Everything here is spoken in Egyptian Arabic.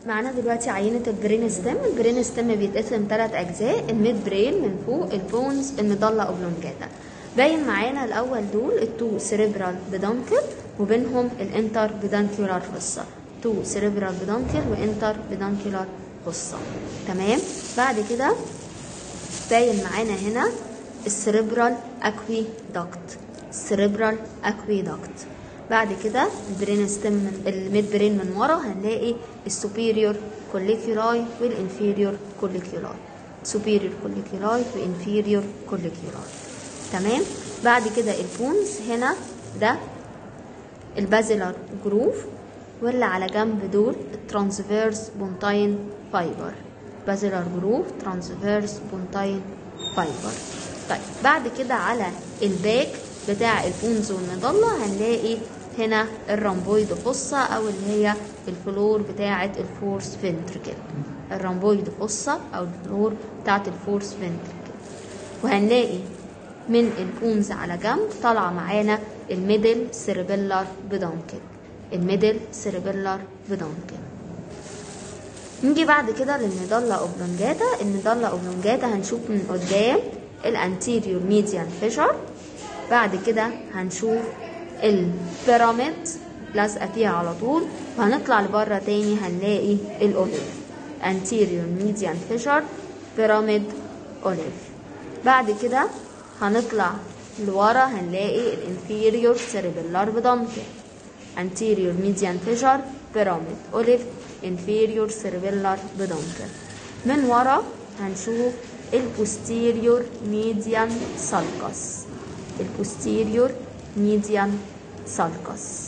معانا دلوقتي عينة البرين ستيم البرين ستيم بيتقسم ثلاث أجزاء الميد برين من فوق البونز المضلة أوبلونجاتا باين معانا الأول دول التو سيريبرال بدانكل وبينهم الانتر بدانكيولار فصة تو سيريبرال بدانكل وانتر بدانكيولار فصة تمام بعد كده باين معانا هنا السيريبرال اكوي داكت السيريبرال اكوي داكت بعد كده البرين ستيم الميد برين من ورا هنلاقي السوبيريور كوليكيولاي والانفيريور كوليكيولاي سوبيريور كوليكيولاي وانفيريور كوليكيولاي تمام بعد كده البونز هنا ده البازيلر جروف واللي على جنب دول الترانسفيرس بونتاين فايبر بازيلر جروف ترانسفيرس بونتاين فايبر طيب بعد كده على الباك بتاع البونز والمضلة هنلاقي هنا الرامبويد فصة او اللي هي الفلور بتاعة الفورس فنتركل الرامبويد فصة او الفلور بتاعة الفورس فنتركل وهنلاقي من البونز على جنب طالعة معانا الميدل سيربيلار بدانكل الميدل سيربيلار بدانكل نيجي بعد كده للميدالا اوبلونجاتا الميدالا اوبلونجاتا هنشوف من قدام الانتيريور ميديان فيشر بعد كده هنشوف البيراميد لازقه فيها على طول وهنطلع لبره تاني هنلاقي الاوليف anterior median fissure pyramid olive بعد كده هنطلع لورا هنلاقي الانفيريور cerebellar peduncle anterior median fissure pyramid olive inferior cerebellar peduncle من ورا هنشوف البوستيريور median sulcus البوستيريور median sulcus